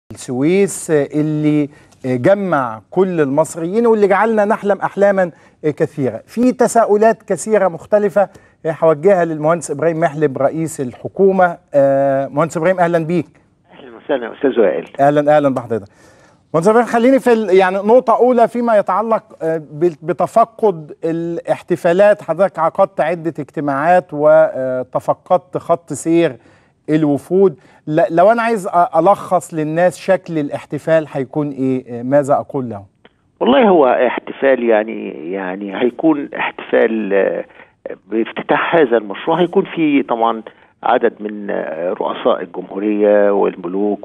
السويس اللي جمع كل المصريين واللي جعلنا نحلم احلاما كثيره في تساؤلات كثيره مختلفه هوجهها للمهندس ابراهيم محلب رئيس الحكومه مهندس ابراهيم اهلا بيك اهلا وسهلا استاذ وائل اهلا اهلا بحضرتك مهندس ابراهيم خليني في ال- يعني نقطه اولى فيما يتعلق بتفقد الاحتفالات حضرتك عقدت عده اجتماعات وتفقدت خط سير الوفود ل- لو انا عايز أ- الخص للناس شكل الاحتفال هيكون ايه ماذا اقول له والله هو احتفال يعني يعني هيكون احتفال آه، بافتتاح هذا المشروع هيكون في طبعا عدد من آه، رؤساء الجمهورية والملوك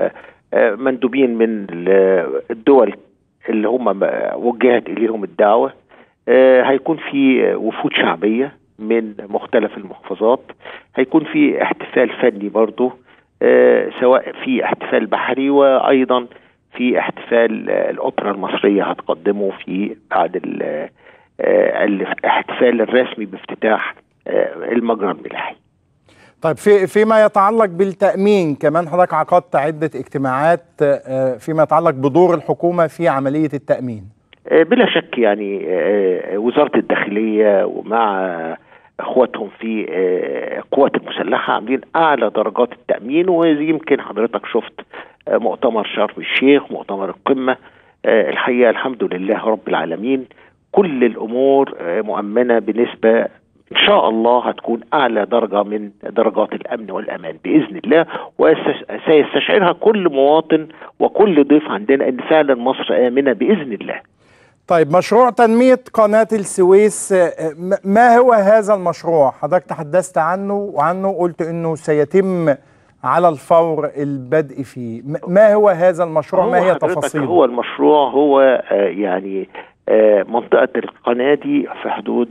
ومندوبين من ال- الدول اللي هم م- وجهت إليهم الدعوة آه، هيكون في وفود شعبية من مختلف المحافظات هيكون في احتفال فني برضه آه، سواء في احتفال بحري وأيضا في احتفال آه، الأوبرا المصرية هتقدمه في بعد ال- آه، الاحتفال الرسمي بافتتاح آه، المجرى الملاحي طيب في فيما يتعلق بالتامين كمان حضرتك عقدت عده اجتماعات آه، فيما يتعلق بدور الحكومه في عمليه التامين آه، بلا شك يعني آه، وزارة الداخلية ومع اخواتهم في آه، القوات المسلحة عاملين اعلى درجات التأمين ويمكن حضرتك شفت آه، مؤتمر شرم الشيخ مؤتمر القمة آه، الحقيقة الحمد لله رب العالمين كل الامور آه، مؤمنة بنسبة ان شاء الله هتكون اعلى درجه من درجات الامن والامان باذن الله وسيستشعرها كل مواطن وكل ضيف عندنا ان فعلا مصر امنه باذن الله طيب مشروع تنميه قناه السويس آه، م- ما هو هذا المشروع حضرتك تحدثت عنه وعنه قلت انه سيتم على الفور البدء فيه م- ما هو هذا المشروع ما هو هي حضرتك تفاصيله هو المشروع هو آه، يعني آه، منطقة القناة دي في حدود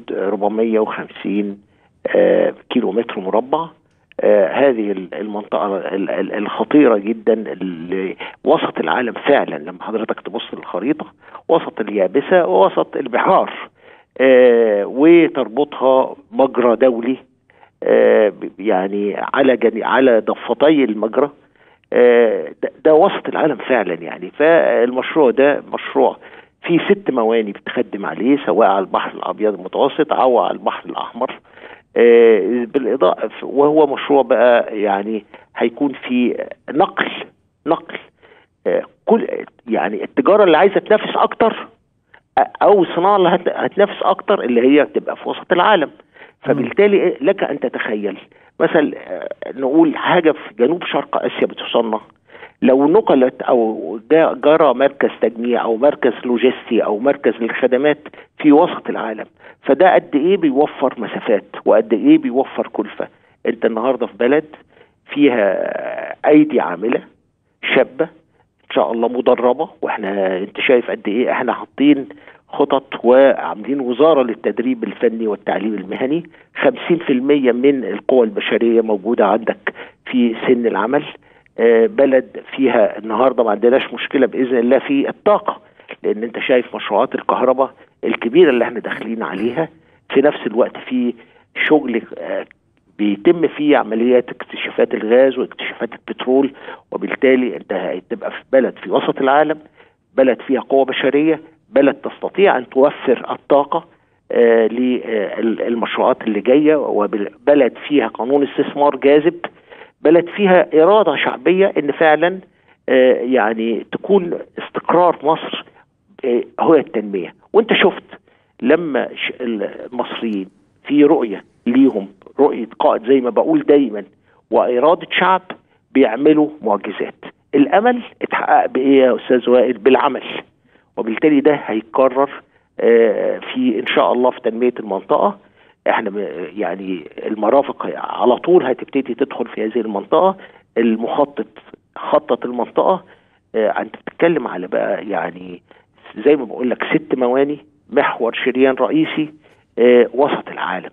450 آه، كيلو متر مربع آه، هذه ال- المنطقة ال- ال- الخطيرة جدا اللي وسط العالم فعلا لما حضرتك تبص للخريطة وسط اليابسة ووسط البحار آه، وتربطها مجرى دولي آه، ب- يعني على جني على ضفتي المجرى آه، ده, ده وسط العالم فعلا يعني فالمشروع ده مشروع فيه ست مواني بتخدم عليه سواء على البحر الابيض المتوسط او على البحر الاحمر آه، بالاضافه وهو مشروع بقى يعني هيكون في نقل نقل آه، كل يعني التجاره اللي عايزه تنافس اكتر آه، او الصناعه اللي هت- هتنافس اكتر اللي هي تبقى في وسط العالم فبالتالي لك ان تتخيل مثلا آه، نقول حاجه في جنوب شرق اسيا بتصنع لو نقلت او جا- جرى مركز تجميع او مركز لوجستي او مركز للخدمات في وسط العالم فده قد ايه بيوفر مسافات وقد ايه بيوفر كلفه انت النهارده في بلد فيها ايدي عامله شابه ان شاء الله مدربه واحنا انت شايف قد ايه احنا حاطين خطط وعاملين وزاره للتدريب الفني والتعليم المهني 50% من القوى البشريه موجوده عندك في سن العمل آه، بلد فيها النهارده ما عندناش مشكله باذن الله في الطاقه لان انت شايف مشروعات الكهرباء الكبيره اللي احنا داخلين عليها في نفس الوقت في شغل آه، بيتم فيه عمليات اكتشافات الغاز واكتشافات البترول وبالتالي انت هتبقى في بلد في وسط العالم بلد فيها قوة بشرية بلد تستطيع ان توفر الطاقة آه للمشروعات اللي جاية وبلد فيها قانون استثمار جاذب بلد فيها إرادة شعبية ان فعلا آه يعني تكون استقرار مصر آه هو التنمية وانت شفت لما ش- المصريين في رؤية ليهم رؤية قائد زي ما بقول دايما وإرادة شعب بيعملوا معجزات الأمل اتحقق بإيه يا أستاذ وائل بالعمل وبالتالي ده هيتكرر آه، في إن شاء الله في تنمية المنطقة احنا م- يعني المرافق على طول هتبتدي تدخل في هذه المنطقة المخطط خطط المنطقة آه، انت بتتكلم على بقى يعني زي ما بقول لك ست مواني محور شريان رئيسي آه، وسط العالم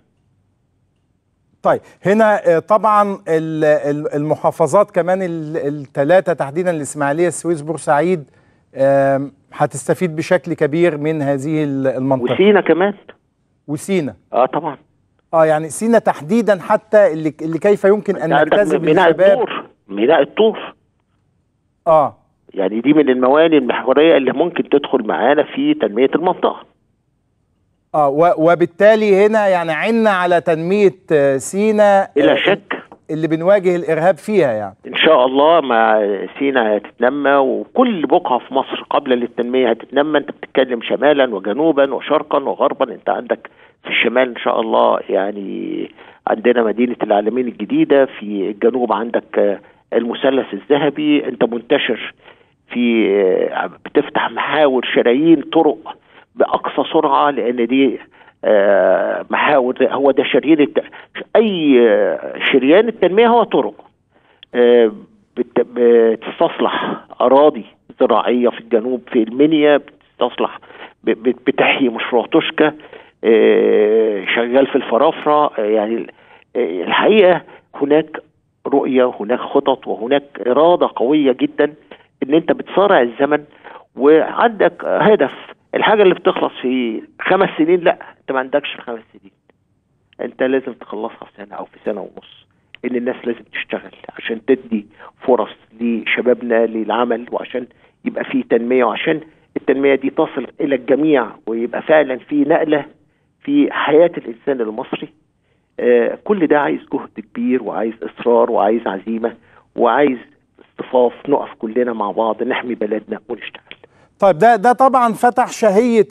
طيب هنا آه، طبعا ال- ال- المحافظات كمان الثلاثه تحديدا الاسماعيليه السويس بورسعيد آم، هتستفيد بشكل كبير من هذه ال- المنطقه وسينا كمان وسينا اه طبعا اه يعني سينا تحديدا حتى اللي, اللي كيف يمكن ان عندك نجتذب ميناء الشباب الطور ميناء الطور اه يعني دي من المواني المحوريه اللي ممكن تدخل معانا في تنميه المنطقه اه و- وبالتالي هنا يعني عنا على تنميه آه، سينا بلا آه، شك اللي بنواجه الارهاب فيها يعني ان شاء الله مع سينا هتتنمى وكل بقعه في مصر قبل للتنميه هتتنمى انت بتتكلم شمالا وجنوبا وشرقا وغربا انت عندك في الشمال ان شاء الله يعني عندنا مدينه العالمين الجديده في الجنوب عندك آه، المثلث الذهبي انت منتشر في آه، بتفتح محاور شرايين طرق باقصى سرعه لان دي آه، محاور هو ده شريان الت... اي آه، شريان التنميه هو طرق آه، بت- بتستصلح اراضي زراعيه في الجنوب في المنيا بتستصلح ب- ب- بتحيي مشروع توشكا آه، شغال في الفرافره آه، يعني آه، الحقيقه هناك رؤيه هناك خطط وهناك اراده قويه جدا ان انت بتصارع الزمن وعندك هدف الحاجه اللي بتخلص في خمس سنين لا انت ما عندكش الخمس سنين انت لازم تخلصها في سنه او في سنه ونص ان الناس لازم تشتغل عشان تدي فرص لشبابنا للعمل وعشان يبقى في تنميه وعشان التنميه دي تصل الى الجميع ويبقى فعلا في نقله في حياه الانسان المصري آه كل ده عايز جهد كبير وعايز اصرار وعايز عزيمه وعايز اصطفاف نقف كلنا مع بعض نحمي بلدنا ونشتغل طيب ده ده طبعا فتح شهية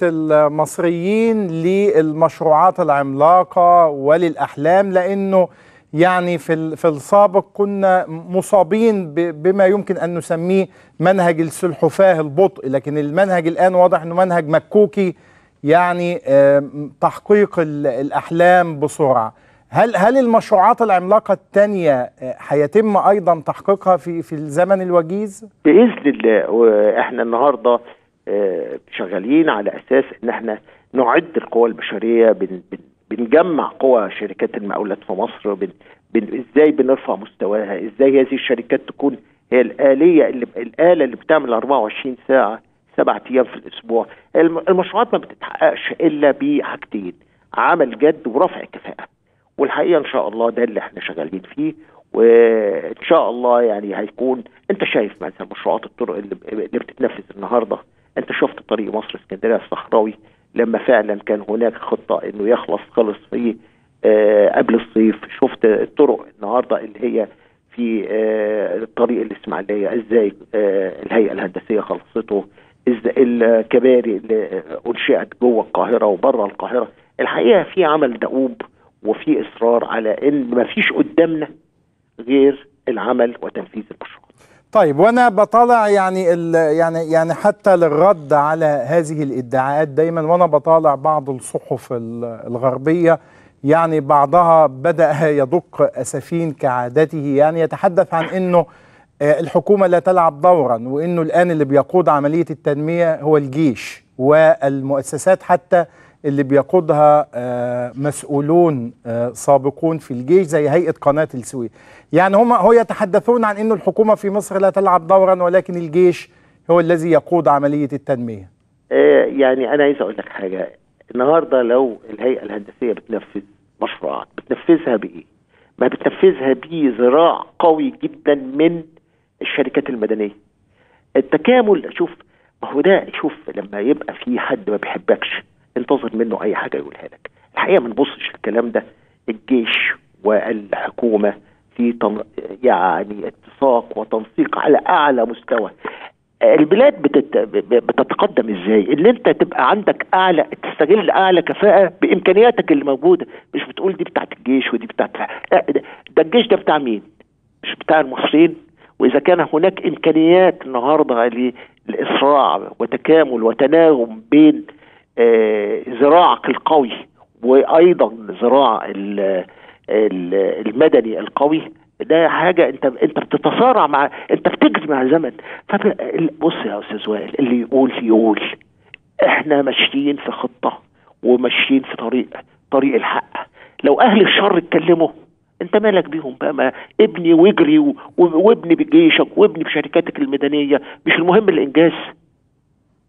المصريين للمشروعات العملاقة وللأحلام لأنه يعني في ال- في السابق كنا مصابين ب- بما يمكن أن نسميه منهج السلحفاة البطء لكن المنهج الآن واضح أنه منهج مكوكي يعني آم، تحقيق ال- الأحلام بسرعة هل هل المشروعات العملاقة الثانية آه، هيتم أيضا تحقيقها في في الزمن الوجيز؟ باذن الله واحنا النهارده آه، شغالين على اساس ان احنا نعد القوى البشريه بن بن بنجمع قوى شركات المقاولات في مصر بن بن ازاي بنرفع مستواها ازاي هذه الشركات تكون هي الاليه اللي الاله اللي بتعمل 24 ساعه سبعة ايام في الاسبوع الم- المشروعات ما بتتحققش الا بحاجتين عمل جد ورفع كفاءه والحقيقه ان شاء الله ده اللي احنا شغالين فيه وان شاء الله يعني هيكون انت شايف مثلا مشروعات الطرق اللي, اللي بتتنفذ النهارده انت شفت طريق مصر اسكندريه الصحراوي لما فعلا كان هناك خطه انه يخلص خلص في آه قبل الصيف شفت الطرق النهارده اللي هي في آه طريق الاسماعيليه ازاي آه الهيئه الهندسيه خلصته ازاي الكباري اللي انشئت جوه القاهره وبره القاهره الحقيقه في عمل دؤوب وفي اصرار على ان ما فيش قدامنا غير العمل وتنفيذ المشروع طيب وانا بطالع يعني ال يعني يعني حتى للرد على هذه الادعاءات دايما وانا بطالع بعض الصحف ال- الغربيه يعني بعضها بدا يدق اسفين كعادته يعني يتحدث عن انه آه، الحكومه لا تلعب دورا وانه الان اللي بيقود عمليه التنميه هو الجيش والمؤسسات حتى اللي بيقودها آه، مسؤولون آه، سابقون في الجيش زي هيئه قناه السويس يعني هم هو يتحدثون عن انه الحكومه في مصر لا تلعب دورا ولكن الجيش هو الذي يقود عمليه التنميه آه، يعني انا عايز اقول لك حاجه النهارده لو الهيئه الهندسيه بتنفذ مشروعات بتنفذها بايه؟ ما بتنفذها بذراع قوي جدا من الشركات المدنيه. التكامل شوف ما هو ده شوف لما يبقى في حد ما بيحبكش انتظر منه اي حاجه يقولها لك. الحقيقه ما نبصش الكلام ده الجيش والحكومه في تن... يعني اتساق وتنسيق على اعلى مستوى البلاد بتت... بتتقدم ازاي ان انت تبقى عندك اعلى تستغل اعلى كفاءه بامكانياتك اللي موجوده مش بتقول دي بتاعت الجيش ودي بتاعت لا، ده ده الجيش ده بتاع مين مش بتاع المصريين واذا كان هناك امكانيات النهارده لاسراع وتكامل وتناغم بين آه، ذراعك القوي وايضا ذراع ال- ال- المدني القوي ده حاجه انت انت بتتصارع مع انت بتجري مع زمن فب... بص يا استاذ وائل اللي يقول يقول احنا ماشيين في خطه وماشيين في طريق طريق الحق لو اهل الشر اتكلموا انت مالك بيهم بقى ما ابني واجري و- و- وابني بجيشك وابني بشركاتك المدنيه مش المهم الانجاز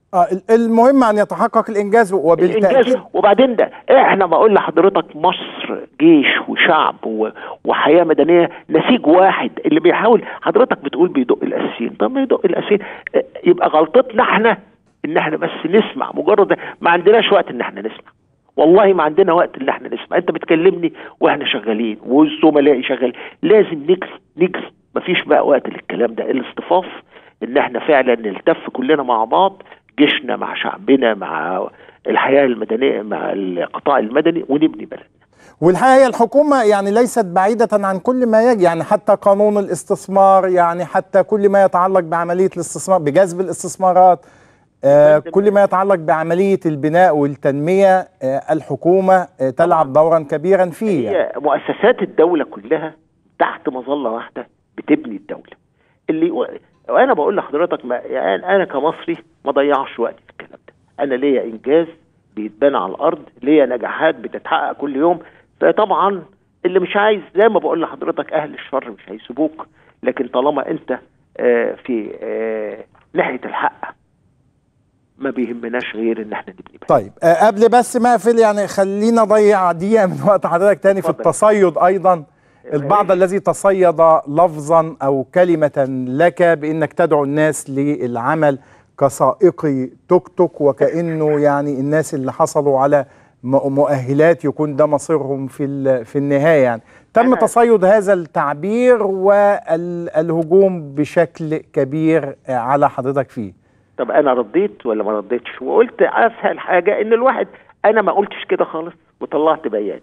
آه المهم ان يتحقق الانجاز وبالتاكيد الانجاز وبعدين ده احنا بقول لحضرتك مصر جيش وشعب و- وحياه مدنيه نسيج واحد اللي بيحاول حضرتك بتقول بيدق الاساسيين طب ما يدق الاساسيين اه، يبقى غلطتنا احنا ان احنا بس نسمع مجرد ما عندناش وقت ان احنا نسمع والله ما عندنا وقت ان احنا نسمع انت بتكلمني واحنا شغالين والزملاء شغال لازم نجري نجري مفيش بقى وقت للكلام ده الاصطفاف ان احنا فعلا نلتف كلنا مع بعض جيشنا مع شعبنا مع الحياه المدنيه مع القطاع المدني ونبني بلدنا والحقيقه الحكومه يعني ليست بعيده عن كل ما يجي يعني حتى قانون الاستثمار يعني حتى كل ما يتعلق بعمليه الاستثمار بجذب الاستثمارات آه كل ما يتعلق بعمليه البناء والتنميه آه الحكومه آه تلعب دورا كبيرا فيه يعني. هي مؤسسات الدوله كلها تحت مظله واحده بتبني الدوله اللي يقول- وانا بقول لحضرتك ما يعني انا كمصري ما ضيعش وقتي في الكلام ده انا ليا انجاز بيتبنى على الارض ليا نجاحات بتتحقق كل يوم فطبعا اللي مش عايز زي ما بقول لحضرتك اهل الشر مش هيسيبوك لكن طالما انت آه، في آه، ناحيه الحق ما بيهمناش غير ان احنا نبني بلد. طيب آه قبل بس ما اقفل يعني خلينا اضيع دقيقه من وقت حضرتك تاني في اتفضل. التصيد ايضا البعض الذي تصيد لفظا او كلمه لك بانك تدعو الناس للعمل كسائقي توك توك وكانه يعني الناس اللي حصلوا على م- مؤهلات يكون ده مصيرهم في ال- في النهايه يعني تم أنا- تصيد هذا التعبير والهجوم بشكل كبير آه، على حضرتك فيه طب انا رديت ولا ما رديتش وقلت اسهل حاجه ان الواحد انا ما قلتش كده خالص وطلعت بيان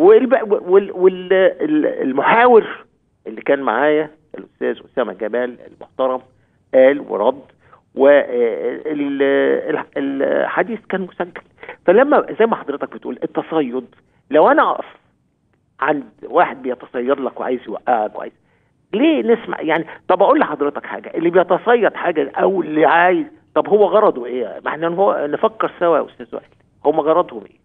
والمحاور اللي كان معايا الاستاذ اسامه جمال المحترم قال ورد والحديث كان مسجل فلما زي ما حضرتك بتقول التصيد لو انا اقف عند واحد بيتصيد لك وعايز يوقعك وعايز ليه نسمع يعني طب اقول لحضرتك حاجه اللي بيتصيد حاجه او اللي عايز طب هو غرضه ايه؟ ما احنا هو نفكر سوا يا استاذ وائل هم غرضهم ايه؟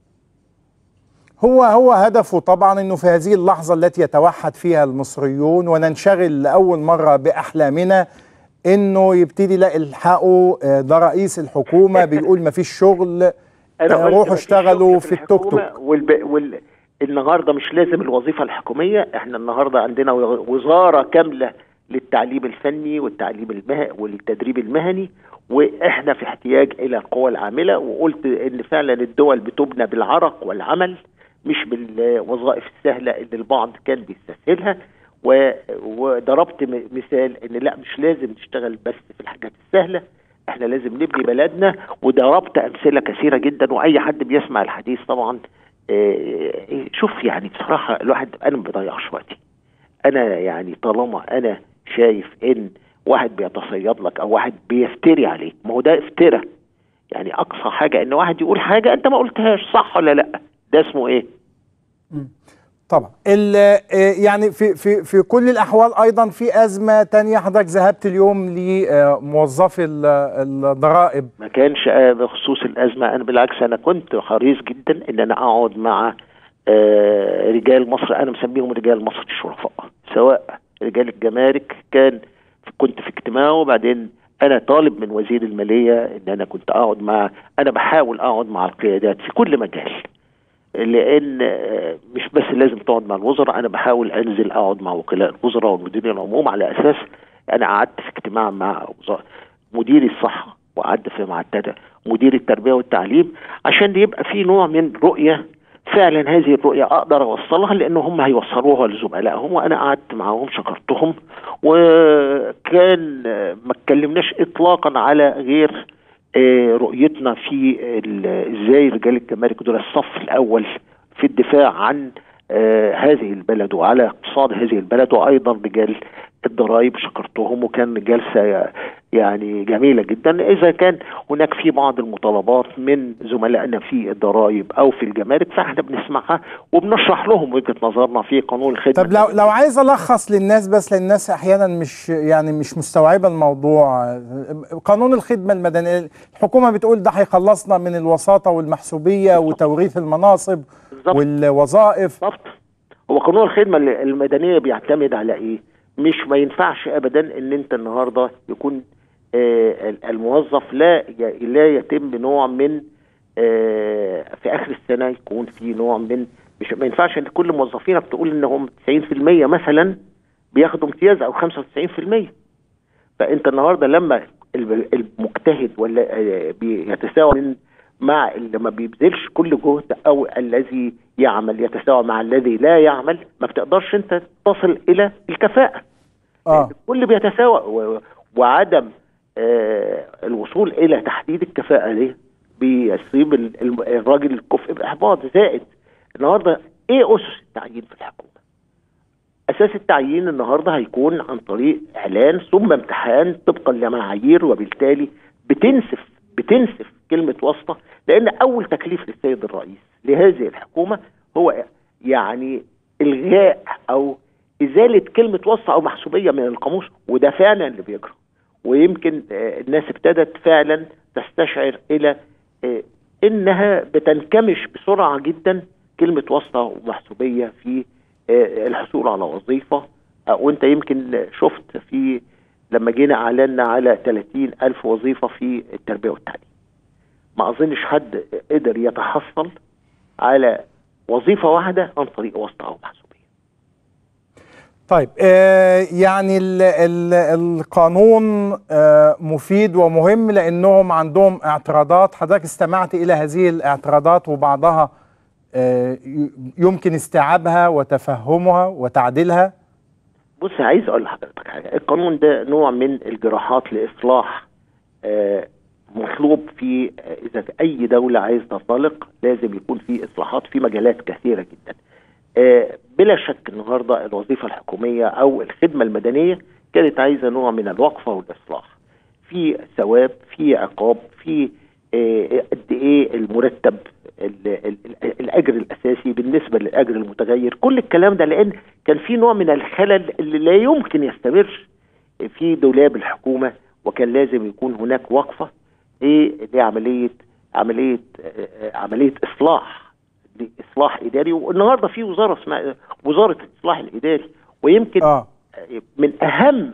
هو هو هدفه طبعا انه في هذه اللحظه التي يتوحد فيها المصريون وننشغل لاول مره باحلامنا انه يبتدي يلاقي الحقه آه، ده رئيس الحكومه بيقول ما فيش شغل آه، قلت روحوا مفيش اشتغلوا شغل في التوك توك الحكومة والب... وال... النهارده مش لازم الوظيفه الحكوميه احنا النهارده عندنا وزاره كامله للتعليم الفني والتعليم المه... والتدريب المهني واحنا في احتياج الى القوى العامله وقلت ان فعلا الدول بتبنى بالعرق والعمل مش بالوظائف السهله اللي البعض كان بيستسهلها و... وضربت م- مثال ان لا مش لازم نشتغل بس في الحاجات السهله احنا لازم نبني بلدنا وضربت امثله كثيره جدا واي حد بيسمع الحديث طبعا آه، شوف يعني بصراحه الواحد انا ما بضيعش وقتي انا يعني طالما انا شايف ان واحد بيتصيد لك او واحد بيفتري عليك ما هو ده افتراء يعني اقصى حاجه ان واحد يقول حاجه انت ما قلتهاش صح ولا لا ده اسمه ايه طبعا ال- آه، يعني في في في كل الاحوال ايضا في ازمه تانية حضرتك ذهبت اليوم لموظفي ال- الضرائب ما كانش آه، بخصوص الازمه انا بالعكس انا كنت حريص جدا ان انا اقعد مع آه، رجال مصر انا مسميهم رجال مصر الشرفاء سواء رجال الجمارك كان كنت في اجتماع وبعدين انا طالب من وزير الماليه ان انا كنت اقعد مع انا بحاول اقعد مع القيادات في كل مجال لان آه، مش بس لازم تقعد مع الوزراء انا بحاول انزل اقعد مع وكلاء الوزراء والمديرين العموم على اساس انا قعدت في اجتماع مع وزارة مدير الصحه وقعدت في مع التد- مدير التربيه والتعليم عشان يبقى في نوع من رؤيه فعلا هذه الرؤيه اقدر اوصلها لان هم هيوصلوها لزملائهم وانا قعدت معاهم شكرتهم وكان آه، ما اتكلمناش اطلاقا على غير آه، رؤيتنا في ال- ازاي رجال الجمارك دول الصف الاول في الدفاع عن آه، هذه البلد وعلى اقتصاد هذه البلد وايضا رجال الضرائب شكرتهم وكان جلسه يعني جميله جدا اذا كان هناك في بعض المطالبات من زملائنا في الضرائب او في الجمارك فاحنا بنسمعها وبنشرح لهم وجهه نظرنا في قانون الخدمه طب لو لو عايز الخص للناس بس لان الناس احيانا مش يعني مش مستوعبه الموضوع قانون الخدمه المدنيه الحكومه بتقول ده هيخلصنا من الوساطه والمحسوبيه وتوريث المناصب بالظبط. والوظائف بالظبط هو قانون الخدمه المدنيه بيعتمد على ايه؟ مش ما ينفعش ابدا ان انت النهارده يكون آه، الموظف لا ي- لا يتم نوع من آه، في اخر السنه يكون في نوع من مش ما ينفعش ان كل موظفينك تقول انهم 90% مثلا بياخدوا امتياز او 95% فانت النهارده لما الب- المجتهد ولا آه، بيتساوى من مع اللي ما بيبذلش كل جهد او الذي يعمل يتساوى مع الذي لا يعمل ما بتقدرش انت تصل الى الكفاءه اه الكل بيتساوى و- وعدم آه الوصول الى تحديد الكفاءه دي بيصيب ال- ال- الراجل الكفء باحباط زائد النهارده ايه اسس التعيين في الحكومه؟ اساس التعيين النهارده هيكون عن طريق اعلان ثم امتحان طبقا لمعايير وبالتالي بتنسف بتنسف كلمه واسطه لان اول تكليف للسيد الرئيس لهذه الحكومه هو يعني الغاء او ازاله كلمه واسطه او محسوبيه من القاموس وده فعلا اللي بيجرى ويمكن آه، الناس ابتدت فعلا تستشعر الى آه، انها بتنكمش بسرعه جدا كلمه واسطه ومحسوبيه في آه، الحصول على وظيفه آه، وانت يمكن شفت في لما جينا اعلنا على 30 الف وظيفه في التربيه والتعليم ما اظنش حد قدر يتحصل على وظيفه واحده عن طريق واسطه او محسوبيه طيب آه يعني ال ال القانون آه مفيد ومهم لانهم عندهم اعتراضات حضرتك استمعت الى هذه الاعتراضات وبعضها آه ي- يمكن استيعابها وتفهمها وتعديلها بص عايز اقول لحضرتك حاجه القانون ده نوع من الجراحات لاصلاح آه، مطلوب في آه، اذا في اي دوله عايز تنطلق لازم يكون في اصلاحات في مجالات كثيره جدا آه، بلا شك النهارده الوظيفه الحكوميه او الخدمه المدنيه كانت عايزه نوع من الوقفه والاصلاح في ثواب في عقاب في آه، قد ايه المرتب ال- ال- ال- الاجر الاساسي بالنسبه للاجر المتغير كل الكلام ده لان كان في نوع من الخلل اللي لا يمكن يستمر في دولاب الحكومه وكان لازم يكون هناك وقفه ايه لعمليه عمليه آه، آه، عمليه اصلاح اصلاح اداري والنهارده في وزاره اسمها وزاره الاصلاح الاداري ويمكن اه من اهم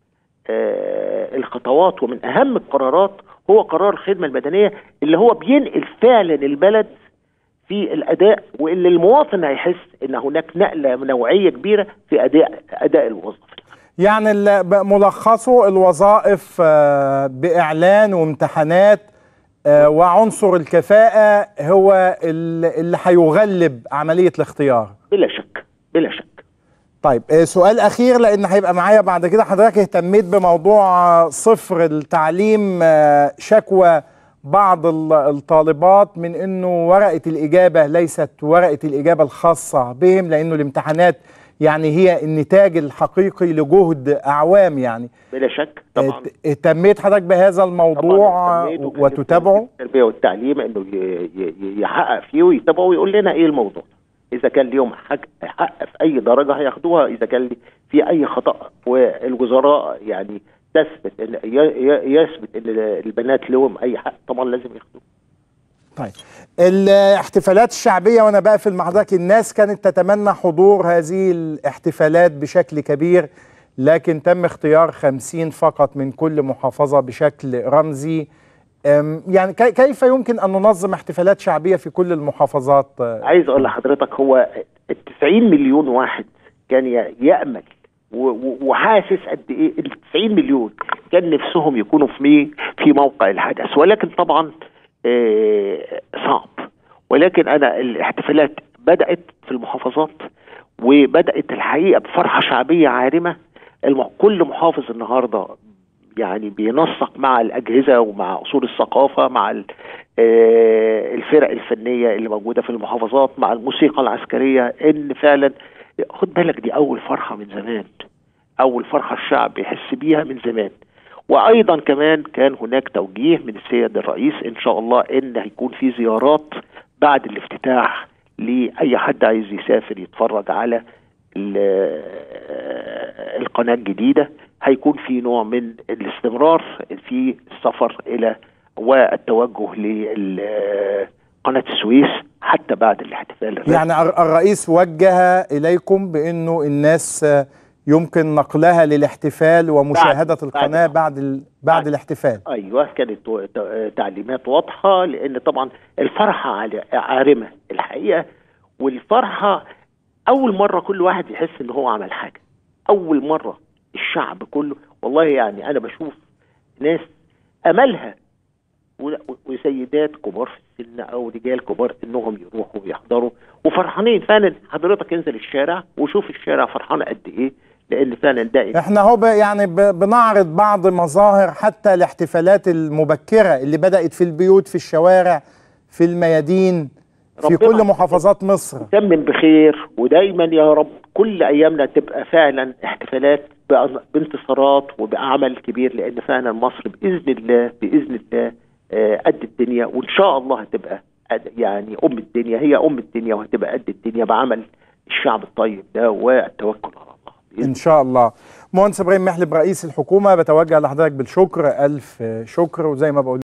آه، الخطوات ومن اهم القرارات هو قرار الخدمه المدنيه اللي هو بينقل فعلا البلد في الاداء واللي المواطن هيحس ان هناك نقله نوعيه كبيره في اداء اداء الموظف يعني ال- ب- ملخصه الوظائف آه باعلان وامتحانات آه وعنصر الكفاءة هو ال- اللي هيغلب عملية الاختيار بلا شك بلا شك طيب آه، سؤال اخير لان هيبقى معايا بعد كده حضرتك اهتميت بموضوع آه، صفر التعليم آه، شكوى بعض ال- الطالبات من انه ورقه الاجابه ليست ورقه الاجابه الخاصه بهم لانه الامتحانات يعني هي النتاج الحقيقي لجهد اعوام يعني بلا شك طبعا ات- اهتميت حضرتك بهذا الموضوع طبعاً آه، اهتميت وكلفت وتتابعه التربيه والتعليم انه ي- ي- يحقق فيه ويتابعه ويقول لنا ايه الموضوع اذا كان ليهم حق حق في اي درجه هياخدوها اذا كان في اي خطا والوزراء يعني تثبت ان ي- ي- يثبت ان البنات لهم اي حق طبعا لازم ياخدوه طيب الاحتفالات الشعبية وأنا بقفل مع حضرتك الناس كانت تتمنى حضور هذه الاحتفالات بشكل كبير لكن تم اختيار خمسين فقط من كل محافظة بشكل رمزي أم، يعني كي- كيف يمكن أن ننظم احتفالات شعبية في كل المحافظات آه، عايز اقول لحضرتك هو ال 90 مليون واحد كان ي- يامل و- و- وحاسس قد ايه ال 90 مليون كان نفسهم يكونوا في مي في موقع الحدث ولكن طبعا آه، صعب ولكن انا الاحتفالات بدات في المحافظات وبدات الحقيقه بفرحه شعبيه عارمه الم- كل محافظ النهارده يعني بينسق مع الاجهزه ومع اصول الثقافه مع ال- آه، الفرق الفنيه اللي موجوده في المحافظات مع الموسيقى العسكريه ان فعلا خد بالك دي اول فرحه من زمان اول فرحه الشعب بيحس بيها من زمان وايضا كمان كان هناك توجيه من السيد الرئيس ان شاء الله ان هيكون في زيارات بعد الافتتاح لاي حد عايز يسافر يتفرج على ال- القناه الجديده هيكون في نوع من الاستمرار في السفر الى والتوجه لقناه السويس حتى بعد الاحتفال الرسمي. يعني الر- الرئيس وجه إليكم بأنه الناس آه، يمكن نقلها للاحتفال ومشاهده بعد- القناه بعد- بعد ال... بعد بعد. الاحتفال ايوه كانت و- ت- تعليمات واضحه لان طبعا الفرحه عال- عارمه الحقيقه والفرحه اول مره كل واحد يحس ان هو عمل حاجه اول مره الشعب كله والله يعني انا بشوف ناس املها و- وسيدات كبار في السن او رجال كبار انهم يروحوا ويحضروا وفرحانين فعلا حضرتك انزل الشارع وشوف الشارع فرحان قد ايه لان فعلا ده احنا هو ب- يعني ب... بنعرض بعض مظاهر حتى الاحتفالات المبكره اللي بدات في البيوت في الشوارع في الميادين في ربنا كل محافظات مصر تمم بخير ودايما يا رب كل ايامنا تبقى فعلا احتفالات بأ- بانتصارات وبعمل كبير لان فعلا مصر باذن الله باذن الله آه، قد الدنيا وان شاء الله هتبقى قد- يعني ام الدنيا هي ام الدنيا وهتبقى قد الدنيا بعمل الشعب الطيب ده والتوكل على الله بإذن ان شاء الله مهندس ابراهيم محلب رئيس الحكومه بتوجه لحضرتك بالشكر الف شكر وزي ما بقول